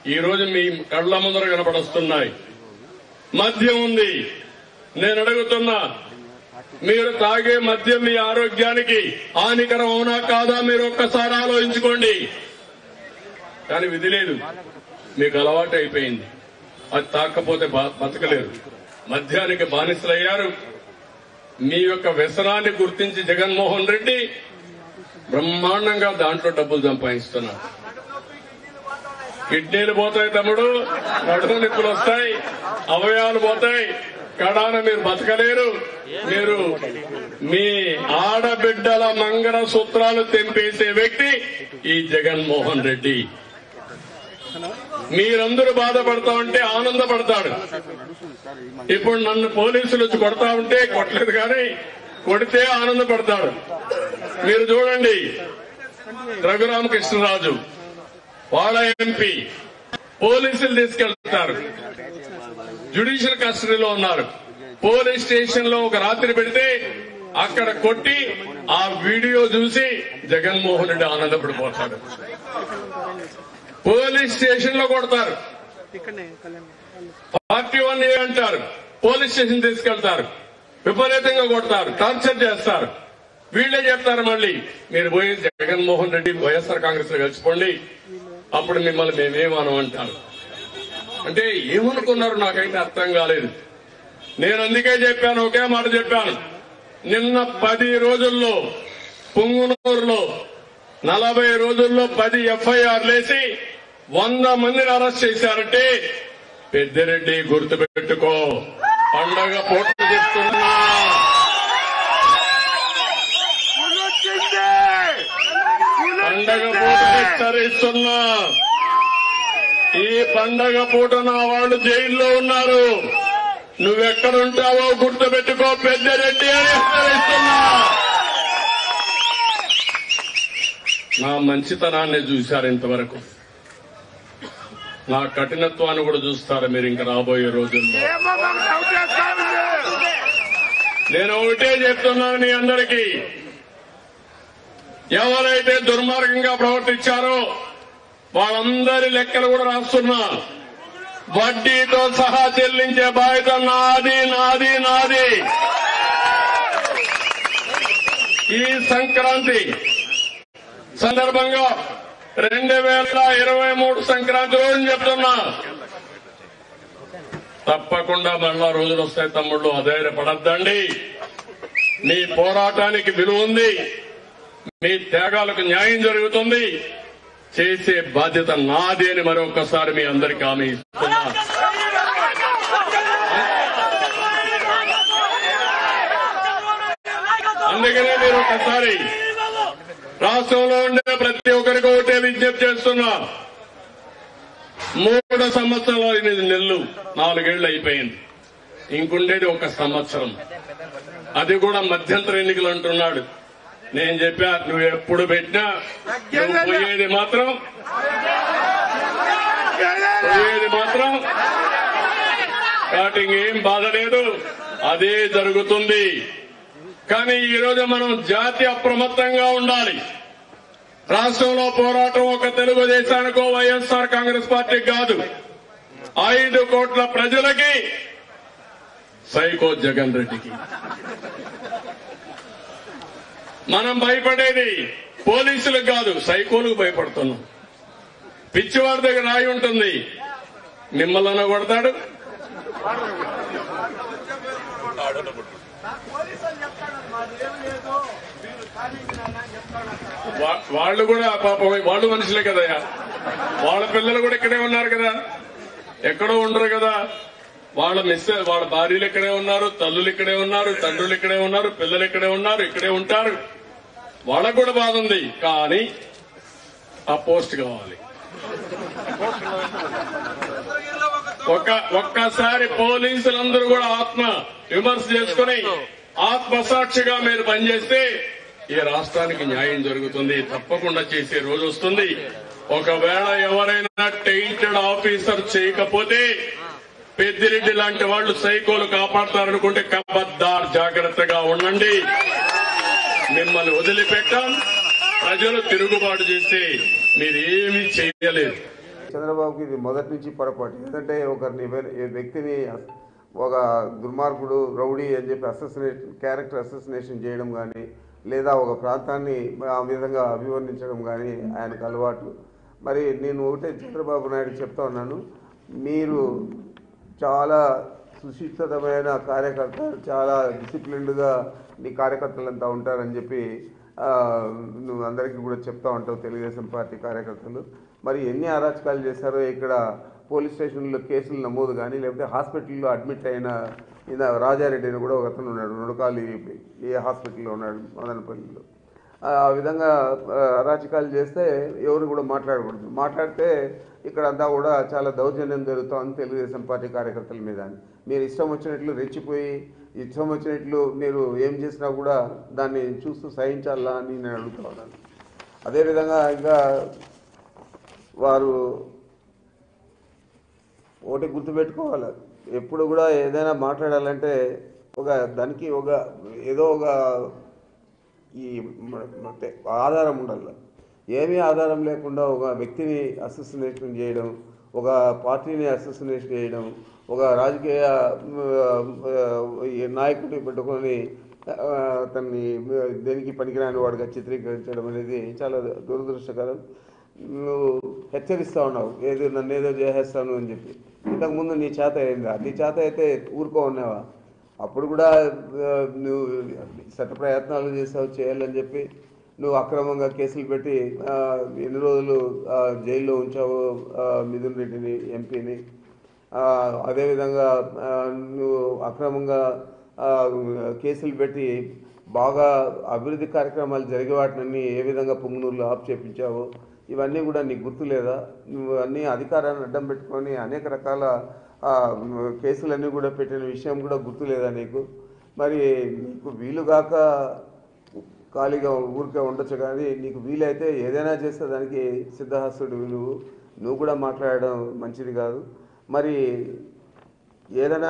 ఈ రోజు మీ కళ్ళ ముందర కనపడొస్తున్నాయి మద్యం ఉంది నేను అడుగుతున్నా మీరు తాగే మద్యం మీ ఆరోగ్యానికి హానికరం అవునా కాదా మీరు ఒక్కసారి ఆలోచించుకోండి కానీ విధి లేదు మీకు అలవాటు అయిపోయింది అది తాకపోతే బ- బతకలేరు మద్యానికి బానిసలయ్యారు మీ యొక్క వ్యసనాన్ని గుర్తించి జగన్మోహన్ రెడ్డి బ్రహ్మాండంగా దాంట్లో డబ్బులు సంపాదిస్తున్నారు కిడ్నీలు పోతాయి తమ్ముడు నడుము నిప్పులు వస్తాయి అవయవాలు పోతాయి కడాన మీరు బతకలేరు మీరు మీ ఆడబిడ్డల మంగళ సూత్రాలు తెంపేసే వ్యక్తి ఈ జగన్మోహన్ రెడ్డి మీరందరూ బాధపడతా ఉంటే ఆనందపడతాడు ఇప్పుడు నన్ను పోలీసులు వచ్చి కొడతా ఉంటే కొట్టలేదు కానీ కొడితే ఆనందపడతాడు మీరు చూడండి రఘురామకృష్ణరాజు వాళ్ళ ఎంపీ పోలీసులు తీసుకెళ్తారు జ్యుడిషియల్ కస్టడీలో ఉన్నారు పోలీస్ స్టేషన్ లో ఒక రాత్రి పెడితే అక్కడ కొట్టి ఆ వీడియో చూసి జగన్మోహన్ రెడ్డి ఆనందపడిపోతాడు పోలీస్ స్టేషన్ లో కొడతారు ఇక్కడనే కళ్యాణ్ పార్టీ వన్ ఏ అంటారు పోలీస్ స్టేషన్ తీసుకెళ్తారు విపరీతంగా కొడతారు టార్చర్ చేస్తారు వీళ్ళే చెప్తారు మళ్ళీ మీరు పోయి జగన్మోహన్ రెడ్డి వైఎస్ఆర్ కాంగ్రెస్ లో కలిసిపోండి అప్పుడు మిమ్మల్ని మేమేమనం అంటారు అంటే ఏమనుకున్నారు నాకైతే అర్థం కాలేదు నేను అందుకే చెప్పాను ఒకే మాట చెప్పాను నిన్న పది రోజుల్లో పుంగునూరులో నలభై రోజుల్లో పది ఎఫ్ఐఆర్ లేసి వంద మందిని అరెస్ట్ చేశారంటే పెద్దిరెడ్డి గుర్తుపెట్టుకో పండగ పూట చెప్తున్నా పండగ పూట హెచ్చరిస్తున్నా ఈ పండగ పూట నా వాళ్ళు జైల్లో ఉన్నారు నువ్వెక్కడుంటావో గుర్తుపెట్టుకో పెద్దిరెడ్డి అని హెచ్చరిస్తున్నా నా మంచితనాన్ని చూశారు ఇంతవరకు నా కఠినత్వాన్ని కూడా చూస్తారు మీరు ఇంకా రాబోయే రోజుల్లో నేను ఒకటే చెప్తున్నాను మీ అందరికీ ఎవరైతే దుర్మార్గంగా ప్రవర్తించారో వాళ్ళందరి లెక్కలు కూడా రాస్తున్నా వడ్డీతో సహా చెల్లించే బాధ్యత నాది నాది నాది ఈ సంక్రాంతి సందర్భంగా రెండు వేల ఇరవై మూడు సంక్రాంతి రోజు చెప్తున్నా తప్పకుండా మళ్ళా రోజులు వస్తాయి తమ్ముళ్ళు అధైర్యపడద్దండి మీ పోరాటానికి విలువ ఉంది మీ త్యాగాలకు న్యాయం జరుగుతుంది చేసే బాధ్యత నాది అని మరొకసారి మీ అందరికీ హామీ ఇస్తున్నా అందుకనే మీరు ఒకసారి రాష్ట్రంలో ఉండే ప్రతి ఒక్కరికి ఒకటే విజ్ఞప్తి చేస్తున్నా మూడు సంవత్సరాలు ఎనిమిది నెలలు నాలుగేళ్లు అయిపోయింది ఇంకుండేది ఒక సంవత్సరం అది కూడా మధ్యంతర ఎన్నికలు అంటున్నాడు నేను చెప్పా నువ్వు ఎప్పుడు పెట్టినా నువ్వు పోయేది మాత్రం పోయేది మాత్రం స్టార్టింగ్ ఏం బాధ లేదు అదే జరుగుతుంది కానీ ఈ రోజు మనం జాతి అప్రమత్తంగా ఉండాలి రాష్ట్రంలో పోరాటం ఒక తెలుగుదేశానికో వైఎస్ఆర్ కాంగ్రెస్ పార్టీకి కాదు ఐదు కోట్ల ప్రజలకి సైకో జగన్ రెడ్డికి మనం భయపడేది పోలీసులకు కాదు సైకోలకు భయపడుతున్నాం పిచ్చివాడి దగ్గర రాయి ఉంటుంది మిమ్మల్ని కొడతాడు వా- వాళ్ళు కూడా పాపం వాళ్ళు మనుషులే కదయ్యా వాళ్ళ పిల్లలు కూడా ఇక్కడే ఉన్నారు కదా ఎక్కడో ఉండరు కదా వాళ్ళ మిస్ వాళ్ళ భార్యలు ఇక్కడే ఉన్నారు తల్లులు ఇక్కడే ఉన్నారు తండ్రులు ఇక్కడే ఉన్నారు పిల్లలు ఇక్కడే ఉన్నారు ఇక్కడే ఉంటారు వాళ్ళకు కూడా బాధ ఉంది కానీ ఆ పోస్ట్ కావాలి ఒక్క ఒక్కసారి పోలీసులందరూ కూడా ఆత్మ విమర్శ చేసుకుని ఆత్మసాక్షిగా మీరు పనిచేస్తే ఈ రాష్ట్రానికి న్యాయం జరుగుతుంది తప్పకుండా చేసే రోజు వస్తుంది ఒకవేళ ఎవరైనా టెయింటెడ్ ఆఫీసర్ చేయకపోతే పెద్దిరెడ్డి లాంటి వాళ్ళు సైకోలు కాపాడతారనుకుంటే కబద్దార్ జాగ్రత్తగా ఉండండి మిమ్మల్ని వదిలిపెట్టాం ప్రజలు తిరుగుబాటు చేస్తే మీరేమీ చేయలేరు చంద్రబాబుకి ఇది మొదటి నుంచి పొరపాటు ఎందుకంటే ఒకరిని వె- ఏ వ్యక్తిని అస్- ఒక దుర్మార్గుడు రౌడీ అని చెప్పి అసోసినేషన్ క్యారెక్టర్ అసోసినేషన్ చేయడం కానీ లేదా ఒక ప్రాంతాన్ని ఆ విధంగా అభివర్ణించడం కానీ ఆయనకు అలవాటు మరి నేను ఒకటే చంద్రబాబు నాయుడు చెప్తా ఉన్నాను మీరు చాలా సుశిక్షితమైన కార్యకర్త చాలా డిసిప్లిన్డ్గా నీ కార్యకర్తలంతా ఉంటారని చెప్పి ఆ, నువ్వు అందరికీ కూడా చెప్తా ఉంటావు తెలుగుదేశం పార్టీ కార్యకర్తలు మరి ఎన్ని అరాచకాలు చేశారో ఇక్కడ పోలీస్ స్టేషన్లో కేసులు నమోదు కానీ లేకపోతే హాస్పిటల్లో అడ్మిట్ అయిన ఈయన రాజారెడ్డి అని కూడా ఒక అతను ఉన్నాడు నుడకాలి ఏ హాస్పిటల్లో ఉన్నాడు మదనపల్లిలో ఆ ఆ విధంగా ఆ, అరాచకాలు చేస్తే ఎవరు కూడా మాట్లాడకూడదు మాట్లాడితే ఇక్కడ అంతా కూడా చాలా దౌర్జన్యం జరుగుతోంది తెలుగుదేశం పార్టీ కార్యకర్తల మీద అని. మీరు ఇష్టం వచ్చినట్లు రెచ్చిపోయి ఇష్టం వచ్చినట్లు మీరు ఏం చేసినా కూడా దాన్ని చూస్తూ సహించాలా అని నేను అడుగుతా ఉన్నాను అదేవిధంగా ఇంకా వారు ఒకటి గుర్తుపెట్టుకోవాలి ఎప్పుడు కూడా ఏదైనా మాట్లాడాలంటే ఒక దానికి ఒక ఏదో ఒక ఈ మ- మ- ఆధారం ఉండాలి ఏమీ ఆధారం లేకుండా ఒక వ్యక్తిని అసోసినేషన్ చేయడం ఒక పార్టీని అసోసినేషన్ చేయడం ఒక రాజకీయ ఆ, ఈ నాయకుడిని పెట్టుకొని ఆ, అతన్ని దేనికి పనికిరాని వాడిగా చిత్రీకరించడం అనేది చాలా దురదృష్టకరం నువ్వు హెచ్చరిస్తా ఉన్నావు ఏదో నన్ను ఏదో చేసేస్తాను అని చెప్పి ఇంతకుముందు నీ చేత అయిందా నీ చేత అయితే ఊరుకో ఉన్నావా అప్పుడు కూడా ఆ, నువ్వు శత ప్రయత్నాలు చేసావు చేయాలని చెప్పి నువ్వు అక్రమంగా కేసులు పెట్టి ఆ, ఎన్ని రోజులు ఆ, జైల్లో ఉంచావు ఆ, మిథున్ రెడ్డిని ఎంపీని ఆ, అదేవిధంగా ఆ, నువ్వు అక్రమంగా ఆ, కేసులు పెట్టి బాగా అభివృద్ధి కార్యక్రమాలు జరిగే వాటిని ఏ విధంగా పొంగునూరులో ఆఫ్ చేపించావు ఇవన్నీ కూడా నీకు గుర్తులేదా నువ్వు అన్ని అధికారాన్ని అడ్డం పెట్టుకొని అనేక రకాల ఆ, కేసులన్నీ కూడా పెట్టిన విషయం కూడా గుర్తులేదా నీకు మరి నీకు వీలుగాక ఖాళీగా ఊరికే ఉండొచ్చు కానీ నీకు వీలైతే ఏదైనా చేస్తే దానికి సిద్ధహస్తుడు నువ్వు నువ్వు కూడా మాట్లాడడం మంచిది కాదు మరి ఏదైనా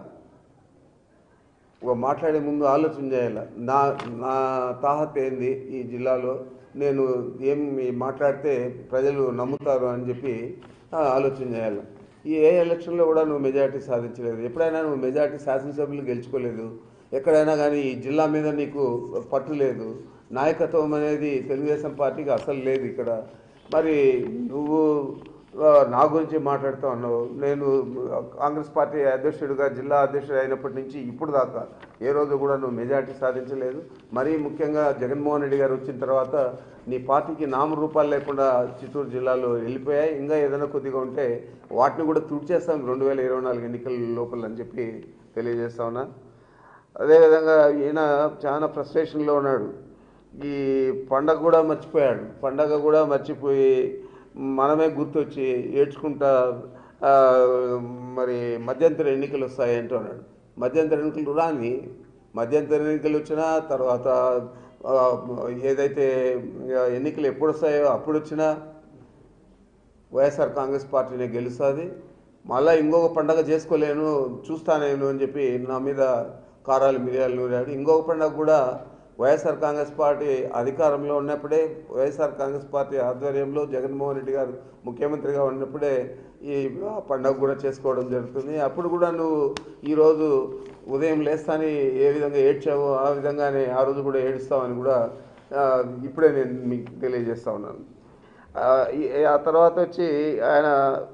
ఒక మాట్లాడే ముందు ఆలోచన చేయాలి నా నా తాహత్ ఏంది ఈ జిల్లాలో నేను ఏం మాట్లాడితే ప్రజలు నమ్ముతారు అని చెప్పి ఆ, ఆలోచన చేయాలి ఈ ఏ ఎలక్షన్లో కూడా నువ్వు మెజారిటీ సాధించలేదు ఎప్పుడైనా నువ్వు మెజారిటీ శాసనసభ్యులు గెలుచుకోలేదు ఎక్కడైనా కానీ ఈ జిల్లా మీద నీకు పట్టు లేదు నాయకత్వం అనేది తెలుగుదేశం పార్టీకి అసలు లేదు ఇక్కడ మరి నువ్వు ఆ, నా గురించి మాట్లాడుతూ ఉన్నావు నేను కాంగ్రెస్ పార్టీ అధ్యక్షుడిగా జిల్లా అధ్యక్షుడు అయినప్పటి నుంచి ఇప్పుడు దాకా ఏ రోజు కూడా నువ్వు మెజార్టీ సాధించలేదు మరీ ముఖ్యంగా జగన్మోహన్ రెడ్డి గారు వచ్చిన తర్వాత నీ పార్టీకి నామరూపాలు లేకుండా చిత్తూరు జిల్లాలో వెళ్ళిపోయాయి ఇంకా ఏదైనా కొద్దిగా ఉంటే వాటిని కూడా తుడిచేస్తాం రెండు వేల ఇరవై నాలుగు ఎన్నికల లోపల అని చెప్పి తెలియజేస్తా ఉన్నా అదేవిధంగా ఈయన చాలా ఫ్రస్ట్రేషన్లో ఉన్నాడు ఈ పండగ కూడా మర్చిపోయాడు పండగ కూడా మర్చిపోయి మనమే గుర్తొచ్చి ఏడ్చుకుంటా ఆ, మరి మధ్యంతర ఎన్నికలు వస్తాయి అంటున్నాడు మధ్యంతర ఎన్నికలు రాని మధ్యంతర ఎన్నికలు వచ్చినా తర్వాత ఆ, ఏదైతే ఆ, ఎన్నికలు ఎప్పుడు వస్తాయో అప్పుడు వచ్చినా వైఎస్ఆర్ కాంగ్రెస్ పార్టీనే గెలుస్తుంది మళ్ళీ ఇంకొక పండగ చేసుకోలేను చూస్తానేను అని చెప్పి నా మీద కారాలు మిరియాలు నూరాడు ఇంకొక పండగ కూడా వైఎస్ఆర్ కాంగ్రెస్ పార్టీ అధికారంలో ఉన్నప్పుడే వైఎస్ఆర్ కాంగ్రెస్ పార్టీ ఆధ్వర్యంలో జగన్మోహన్ రెడ్డి గారు ముఖ్యమంత్రిగా ఉన్నప్పుడే ఈ పండగ కూడా చేసుకోవడం జరుగుతుంది అప్పుడు కూడా నువ్వు ఈరోజు ఉదయం లేస్తాని ఏ విధంగా ఏడ్చావో ఆ విధంగానే ఆ రోజు కూడా ఏడుస్తావని కూడా ఆ, ఇప్పుడే నేను మీకు తెలియజేస్తా ఉన్నాను ఆ, ఈ- ఆ తర్వాత వచ్చి ఆయన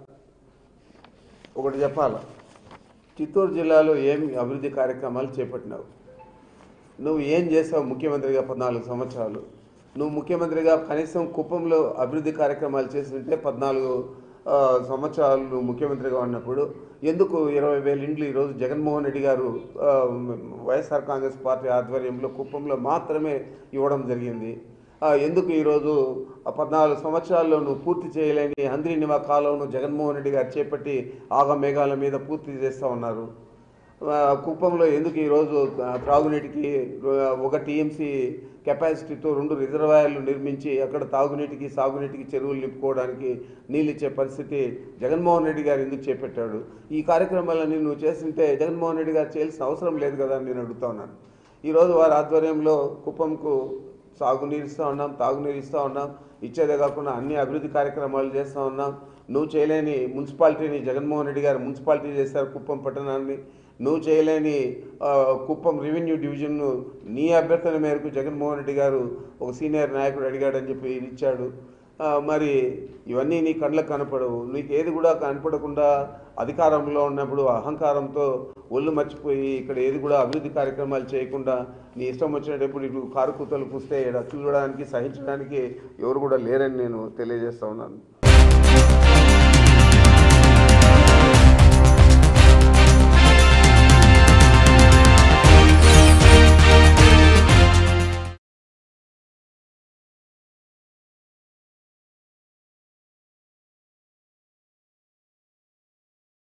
ఒకటి చెప్పాల చిత్తూరు జిల్లాలో ఏం అభివృద్ధి కార్యక్రమాలు చేపట్టినావు నువ్వు ఏం చేసావు ముఖ్యమంత్రిగా పద్నాలుగు సంవత్సరాలు నువ్వు ముఖ్యమంత్రిగా కనీసం కుప్పంలో అభివృద్ధి కార్యక్రమాలు చేస్తుంటే పద్నాలుగు ఆ, సంవత్సరాలు నువ్వు ముఖ్యమంత్రిగా ఉన్నప్పుడు ఎందుకు ఇరవై వేల ఇండ్లు ఈరోజు జగన్మోహన్ రెడ్డి గారు ఆ, వైఎస్ఆర్ కాంగ్రెస్ పార్టీ ఆధ్వర్యంలో కుప్పంలో మాత్రమే ఇవ్వడం జరిగింది ఆ, ఎందుకు ఈరోజు ఆ పద్నాలుగు సంవత్సరాల్లో నువ్వు పూర్తి చేయలేని హంద్రి నివా కాలంను జగన్మోహన్ రెడ్డి గారు చేపట్టి ఆగమేఘాల మీద పూర్తి చేస్తూ ఉన్నారు ఆ, కుప్పంలో ఎందుకు ఈరోజు ఆ, త్రాగునీటికి ఆ, ఒక టీఎంసీ కెపాసిటీతో రెండు రిజర్వాయర్లు నిర్మించి అక్కడ తాగునీటికి సాగునీటికి చెరువులు నింపుకోవడానికి నీళ్ళు ఇచ్చే పరిస్థితి జగన్మోహన్ రెడ్డి గారు ఎందుకు చేపట్టాడు ఈ కార్యక్రమాలన్నీ నువ్వు చేస్తుంటే జగన్మోహన్ రెడ్డి గారు చేయాల్సిన అవసరం లేదు కదా అని నేను అడుగుతా ఉన్నాను ఈరోజు వారి ఆధ్వర్యంలో కుప్పంకు సాగునీరు ఇస్తూ ఉన్నాం తాగునీరు ఇస్తూ ఉన్నాం ఇచ్చేదే కాకుండా అన్ని అభివృద్ధి కార్యక్రమాలు చేస్తూ ఉన్నాం నువ్వు చేయలేని మున్సిపాలిటీని జగన్మోహన్ రెడ్డి గారు మున్సిపాలిటీ చేశారు కుప్పం పట్టణాన్ని నువ్వు చేయలేని ఆ, కుప్పం రెవెన్యూ డివిజన్ను నీ అభ్యర్థన మేరకు జగన్మోహన్ రెడ్డి గారు ఒక సీనియర్ నాయకుడు అడిగాడని చెప్పి ఇచ్చాడు ఆ, మరి ఇవన్నీ నీ కళ్ళకు కనపడవు నీకు ఏది కూడా కనపడకుండా అధికారంలో ఉన్నప్పుడు అహంకారంతో ఒళ్ళు మర్చిపోయి ఇక్కడ ఏది కూడా అభివృద్ధి కార్యక్రమాలు చేయకుండా నీ ఇష్టం వచ్చినప్పుడు ఇటు కారు కూతలు కూస్తే ఈడ చూడడానికి సహించడానికి ఎవరు కూడా లేరని నేను తెలియజేస్తా ఉన్నాను